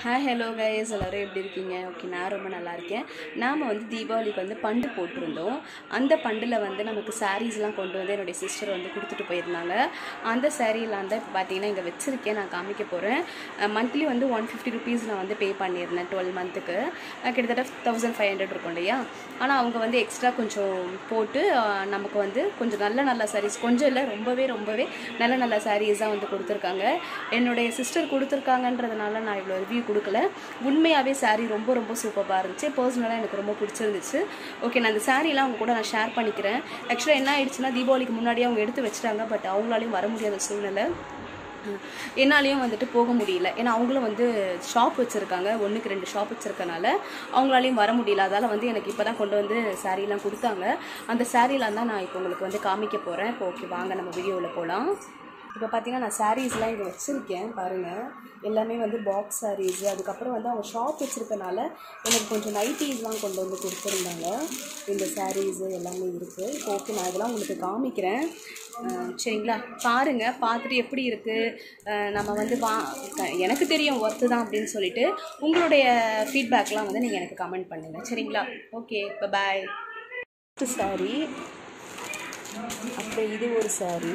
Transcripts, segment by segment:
hi hello guys எல்லோரும் எப்படி இருக்கீங்க ஓகே நான் ரொம்ப நல்லா இருக்கேன் நாம் வந்து தீபாவளிக்கு வந்து பண்டு போட்டிருந்தோம் அந்த பண்டில் வந்து நமக்கு சாரீஸ்லாம் கொண்டு வந்து என்னுடைய சிஸ்டர் வந்து கொடுத்துட்டு போயிருந்தாங்க அந்த சாரீலாம் தான் இப்போ பார்த்தீங்கன்னா இங்கே வச்சுருக்கேன் நான் காமிக்க போகிறேன் மந்த்லி வந்து ஒன் ஃபிஃப்டி ருபீஸ் நான் வந்து பே பண்ணியிருந்தேன் டுவெல் மந்த்துக்கு கிட்டத்தட்ட தௌசண்ட் ஃபைவ் ஹண்ட்ரட் இருக்கும் இல்லையா ஆனால் அவங்க வந்து எக்ஸ்ட்ரா கொஞ்சம் போட்டு அஹ், நமக்கு வந்து கொஞ்சம் நல்ல நல்ல சாரீஸ் கொஞ்சம் இல்லை ரொம்பவே ரொம்பவே நல்ல நல்ல சாரீஸாக வந்து கொடுத்துருக்காங்க என்னுடைய சிஸ்டர் கொடுத்துருக்காங்கன்றதுனால நான் இவ்வளோ ரிவ்யூ கொடுக்கல உண்மையாகவே saree ரொம்ப ரொம்ப சூப்பராக இருந்துச்சு பர்சனலாக எனக்கு ரொம்ப பிடிச்சிருந்துச்சு ஓகே நான் அந்த சாரீலாம் அவங்க கூட நான் ஷேர் பண்ணிக்கிறேன் ஆக்சுவலாக என்ன ஆயிடுச்சுன்னா தீபாவளிக்கு முன்னாடியே அவங்க எடுத்து வச்சுட்டாங்க பட் அவங்களாலையும் வர முடியாத சூழ்நிலை என்னாலையும் வந்துட்டு போக முடியல ஏன்னா அவங்களும் வந்து ஷாப் வச்சுருக்காங்க ஒன்றுக்கு ரெண்டு ஷாப் வச்சுருக்கனால அவங்களாலையும் வர முடியல அதால் வந்து எனக்கு இப்போ தான் கொண்டு வந்து சாரீலாம் கொடுத்தாங்க அந்த சாரீலாம் தான் நான் இப்போ உங்களுக்கு வந்து காமிக்க போகிறேன் இப்போ ஓகே வாங்க நம்ம வீடியோவில் போகலாம் இப்போ பார்த்தீங்கன்னா நான் சாரீஸ்லாம் இங்கே வச்சுருக்கேன் பாருங்கள் எல்லாமே வந்து பாக்ஸ் சாரீஸ் அதுக்கப்புறம் வந்து அவங்க ஷாப் வச்சுருக்கனால எனக்கு கொஞ்சம் நைட்டீஸ்லாம் கொண்டு வந்து கொடுத்துருந்தாங்க இந்த சாரீஸு எல்லாமே இருக்குது இப்போ ஓகே நான் இதெல்லாம் உங்களுக்கு காமிக்கிறேன் அஹ் சரிங்களா பாருங்கள் பார்த்துட்டு எப்படி இருக்குது நம்ம வந்து வா க- எனக்கு தெரியும் ஒர்த்து தான் அப்படின்னு சொல்லிட்டு உங்களுடைய ஃபீட்பேக்லாம் வந்து நீங்கள் எனக்கு கமெண்ட் பண்ணுங்கள் சரிங்களா ஓகே இப்போ பாய் சாரீ அப்புறம் இது ஒரு சாரீ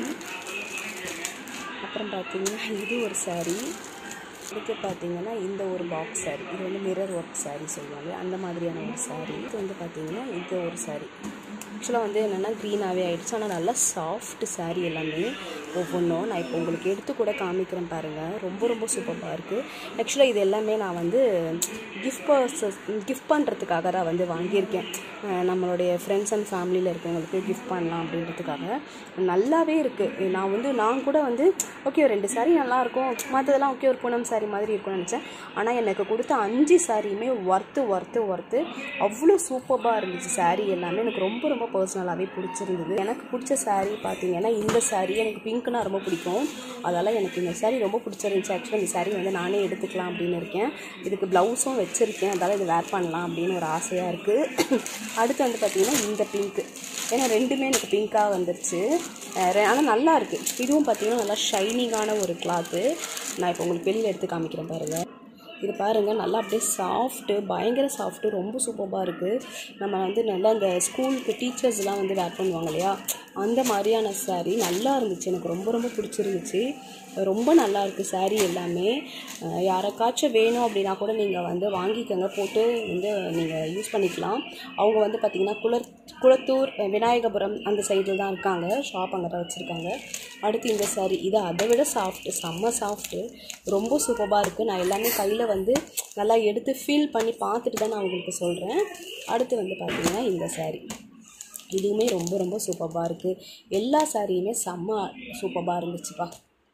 அப்புறம் பார்த்தீங்கன்னா இது ஒரு saree அடுத்து பார்த்தீங்கன்னா இந்த ஒரு பாக்ஸ் saree இது வந்து மிரர் ஒர்க் saree சொல்லுவாங்க அந்த மாதிரியான ஒரு saree இது வந்து பார்த்தீங்கன்னா இது ஒரு saree ஆக்சுவலாக வந்து என்னென்னா க்ரீனாகவே ஆயிடுச்சு ஆனால் நல்லா சாஃப்ட் saree எல்லாமே ஒவ்வொன்றும் நான் இப்போ உங்களுக்கு எடுத்து கூட காமிக்கிறேன் பாருங்கள் ரொம்ப ரொம்ப சூப்பராக இருக்குது ஆக்சுவலாக இது எல்லாமே நான் வந்து கிஃப்ட் பர்சஸ் கிஃப்ட் பண்ணுறதுக்காக தான் வந்து வாங்கியிருக்கேன் அஹ் நம்மளுடைய ஃப்ரெண்ட்ஸ் அண்ட் ஃபேமிலியில் இருக்கவங்களுக்கு கிஃப்ட் பண்ணலாம் அப்படின்றதுக்காக நல்லாவே இருக்குது நான் வந்து நான் கூட வந்து ஓகே ரெண்டு saree நல்லா இருக்கும் மற்றதெல்லாம் ஓகே ஒரு பூனம் saree மாதிரி இருக்கும்னு நினச்சேன் ஆனால் எனக்கு கொடுத்த அஞ்சு சாரியுமே ஒர்த்து ஒர்த்து ஒர்த்து அவ்வளோ சூப்பராக இருந்துச்சு saree எல்லாமே எனக்கு ரொம்ப ரொம்ப பர்சனலாகவே பிடிச்சிருந்தது எனக்கு பிடிச்ச saree பார்த்தீங்கன்னா இந்த saree எனக்கு பிங்க்னா ரொம்ப பிடிக்கும் அதால் எனக்கு இந்த saree ரொம்ப பிடிச்சிருந்துச்சு ஆக்சுவலாக இந்த saree வந்து நானே எடுத்துக்கலாம் அப்படின்னு இருக்கேன் இதுக்கு ப்ளவுஸும் வச்சுருக்கேன் அதால் இது வேர் பண்ணலாம் அப்படின்னு ஒரு ஆசையாக இருக்குது அடுத்து வந்து பார்த்திங்கன்னா இந்த பிங்க்கு ஏன்னா ரெண்டுமே எனக்கு பிங்க்காக வந்துருச்சு ஆனால் நல்லா இருக்குது இதுவும் பார்த்தீங்கன்னா நல்லா ஷைனிங்கான ஒரு கிளாத்து நான் இப்போ உங்களுக்கு வெளியில் எடுத்து காமிக்கிறேன் பாருங்கள் இது பாருங்கள் நல்லா அப்படியே சாஃப்ட்டு பயங்கர சாஃப்ட்டு ரொம்ப சூப்பராக இருக்குது நம்ம வந்து நல்லா இந்த ஸ்கூலுக்கு டீச்சர்ஸ்லாம் வந்து வேர் பண்ணுவாங்க இல்லையா அந்த மாதிரியான saree நல்லா இருந்துச்சு எனக்கு ரொம்ப ரொம்ப பிடிச்சிருந்துச்சு ரொம்ப நல்லா இருக்குது saree எல்லாமே அஹ் யாருக்காச்சும் வேணும் அப்படின்னா கூட நீங்கள் வந்து வாங்கிக்கோங்க போட்டு வந்து நீங்கள் யூஸ் பண்ணிக்கலாம் அவங்க வந்து பார்த்திங்கன்னா குளர் குளத்தூர் அஹ் விநாயகபுரம் அந்த சைடில் தான் இருக்காங்க ஷாப் அங்கே தான் வச்சுருக்காங்க அடுத்து இந்த saree இது அதை விட சாஃப்ட்டு செம்ம சாஃப்ட்டு ரொம்ப சூப்பராக இருக்குது நான் எல்லாமே கையில் வந்து நல்லா எடுத்து ஃபீல் பண்ணி பார்த்துட்டு தான் நான் உங்களுக்கு சொல்கிறேன் அடுத்து வந்து பார்த்திங்கன்னா இந்த saree இதுவுமே ரொம்ப ரொம்ப சூப்பராக இருக்குது எல்லா சாரியுமே செம்ம சூப்பராக இருந்துச்சுப்பா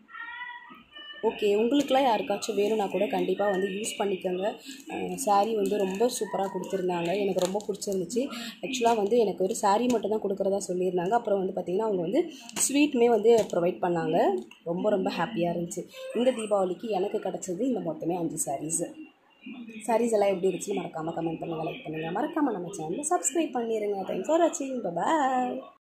ஓகே உங்களுக்குலாம் யாருக்காச்சும் வேணும்னா கூட கண்டிப்பாக வந்து யூஸ் பண்ணிக்கோங்க saree வந்து ரொம்ப சூப்பராக கொடுத்துருந்தாங்க எனக்கு ரொம்ப பிடிச்சிருந்துச்சு ஆக்சுவலாக வந்து எனக்கு ஒரு saree மட்டும் தான் கொடுக்குறதா சொல்லியிருந்தாங்க அப்புறம் வந்து பார்த்திங்கன்னா அவங்க வந்து ஸ்வீட்டுமே வந்து ப்ரொவைட் பண்ணாங்க ரொம்ப ரொம்ப ஹாப்பியாக இருந்துச்சு இந்த தீபாவளிக்கு எனக்கு கிடச்சது இந்த மொத்தமே அஞ்சு சாரீஸு சாரீஸ் எல்லாம் எப்படி இருந்துச்சுன்னு மறக்காமல் கமெண்ட் பண்ணுங்கள் லைக் பண்ணுங்கள் மறக்காமல் நம்ம சேனலை சப்ஸ்கிரைப் பண்ணிடுங்க தேங்க்ஸ் ஃபார் வாட்சிங் பாய்